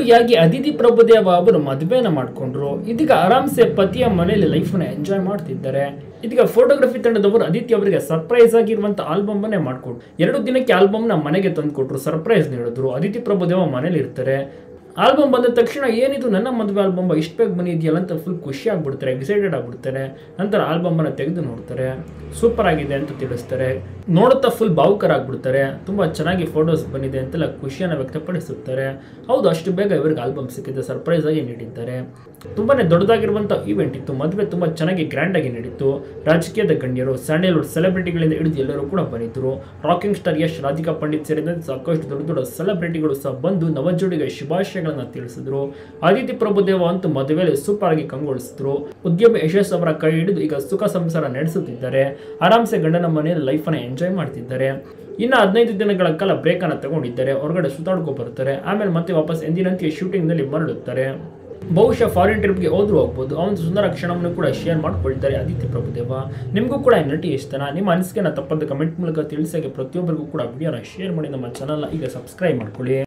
ಅದ್ದೂರಿಯಾಗಿ ಅದಿತಿ ಪ್ರಭುದೇವ ಅವರು ಮದುವೆನ ಮಾಡಿಕೊಂಡ್ರು ಇದೀಗ ಆರಾಮ್ಸೆ ಪತಿಯ ಮನೆಯಲ್ಲಿ ಲೈಫ್ನ ಎಂಜಾಯ್ ಮಾಡ್ತಿದ್ದಾರೆ ಇದೀಗ ಫೋಟೋಗ್ರಫಿ ತಂಡದವರು ಅದಿತಿ ಅವರಿಗೆ ಸರ್ಪ್ರೈಸ್ ಆಗಿರುವಂತ ಆಲ್ಬಮ್ ಅನ್ನೇ ಮಾಡಿಕೊಟ್ರು ಎರಡು ದಿನಕ್ಕೆ ಆಲ್ಬಮ್ ನ ಮನೆಗೆ ತಂದು ಕೊಟ್ರು ಸರ್ಪ್ರೈಸ್ ನೀಡಿದ್ರು ಅದಿತಿ ಪ್ರಭುದೇವ ಮನೇಲಿ ಇರ್ತಾರೆ ಆಲ್ಬಮ್ ಬಂದ ತಕ್ಷಣ ಏನಿದು ನನ್ನ ಮದುವೆ ಆಲ್ಬಮ್ ಇಷ್ಟು ಬೇಗ ಬಂದಿದೆಯಲ್ಲ ಅಂತ ಫುಲ್ ಖುಷಿ ಆಗ್ಬಿಡ್ತಾರೆ ಎಕ್ಸೈಟೆಡ್ ಆಗ್ಬಿಡ್ತಾರೆ ನಂತರ ಆಲ್ಬಮ್ ಅನ್ನ ತೆಗೆದು ನೋಡ್ತಾರೆ ಸೂಪರ್ ಆಗಿದೆ ಅಂತ ತಿಳಿಸ್ತಾರೆ ನೋಡುತ್ತಾ ಫುಲ್ ಭಾವುಕರಾಗ್ಬಿಡ್ತಾರೆ ತುಂಬಾ ಚೆನ್ನಾಗಿ ಫೋಟೋಸ್ ಬಂದಿದೆ ಅಂತೆಲ್ಲ ಖುಷಿಯನ್ನು ವ್ಯಕ್ತಪಡಿಸುತ್ತಾರೆ ಹೌದು ಅಷ್ಟು ಬೇಗ ಇವರಿಗೆ ಆಲ್ಬಮ್ ಸಿಕ್ಕಿದೆ ಸರ್ಪ್ರೈಸ್ ಆಗಿ ನೀಡಿದ್ದಾರೆ ತುಂಬಾನೇ ದೊಡ್ಡದಾಗಿರುವಂಥ ಇವೆಂಟ್ ಇತ್ತು ಮದುವೆ ತುಂಬಾ ಚೆನ್ನಾಗಿ ಗ್ರ್ಯಾಂಡ್ ಆಗಿ ನಡೀತು ರಾಜಕೀಯದ ಗಣ್ಯರು ಸ್ಯಾಂಡಲ್ವುಡ್ ಸೆಲೆಬ್ರಿಟಿಗಳಿಂದ ಹಿಡಿದು ಎಲ್ಲರೂ ಕೂಡ ಬಂದಿದ್ರು ರಾಕಿಂಗ್ ಸ್ಟಾರ್ ಯಶ್ ರಾಧಿಕಾ ಪಂಡಿತ್ ಸೇರಿದಂತೆ ಸಾಕಷ್ಟು ದೊಡ್ಡ ದೊಡ್ಡ ಸೆಲೆಬ್ರಿಟಿಗಳು ಸಹ ಬಂದು ನವಜೋಡಿಗೆ ಶುಭಾಶಯಗಳನ್ನ ತಿಳಿಸಿದ್ರು ಆದಿತ್ಯ ಪ್ರಭುದೇವ ಅಂತೂ ಮದುವೆಯಲ್ಲಿ ಸೂಪರ್ ಆಗಿ ಕಂಗೊಳಿಸಿದ್ರು ಉದ್ಯಮಿ ಯಶಸ್ ಅವರ ಕೈ ಹಿಡಿದು ಈಗ ಸುಖ ಸಂಸಾರ ನಡೆಸುತ್ತಿದ್ದಾರೆ ಆರಾಮ್ಸೆ ಗಂಡನ ಮನೆಯಲ್ಲಿ ಲೈಫನ್ನು ಎಂಜಾಯ್ ಮಾಡ್ತಿದ್ದಾರೆ ಇನ್ನು ಹದಿನೈದು ದಿನಗಳ ಕಾಲ ಬ್ರೇಕ್ ಅನ್ನ ತಗೊಂಡಿದ್ದಾರೆ ಹೊರಗಡೆ ಸುತ್ತಾಡ್ಕೊ ಬರ್ತಾರೆ ಆಮೇಲೆ ಮತ್ತೆ ವಾಪಸ್ ಎಂದಿನಂತೆ ಶೂಟಿಂಗ್ ನಲ್ಲಿ ಮರಳುತ್ತಾರೆ ಬಹುಶಃ ಫಾರಿನ್ ಟ್ರಿಪ್ಗೆ ಹೋದ್ರೂ ಹೋಗ್ಬೋದು ಅವನು ಸುಂದರ ಕ್ಷಣವನ್ನು ಕೂಡ ಶೇರ್ ಮಾಡ್ಕೊಳ್ತಾರೆ ಆದಿತ್ಯ ಪ್ರಭುದೇವ ನಿಮಗೂ ಕೂಡ ಈ ನಟಿ ಇಷ್ಟನಾ ನಿಮ್ಮ ಅನಿಸಿಕೆನ ತಪ್ಪದ ಕಮೆಂಟ್ ಮೂಲಕ ತಿಳಿಸಾಗೆ ಪ್ರತಿಯೊಬ್ಬರಿಗೂ ಕೂಡ ವಿಡಿಯೋನ ಶೇರ್ ಮಾಡಿ ನಮ್ಮ ಚಾನಲ್ನ ಈಗ ಸಬ್ಸ್ಕ್ರೈಬ್ ಮಾಡ್ಕೊಳ್ಳಿ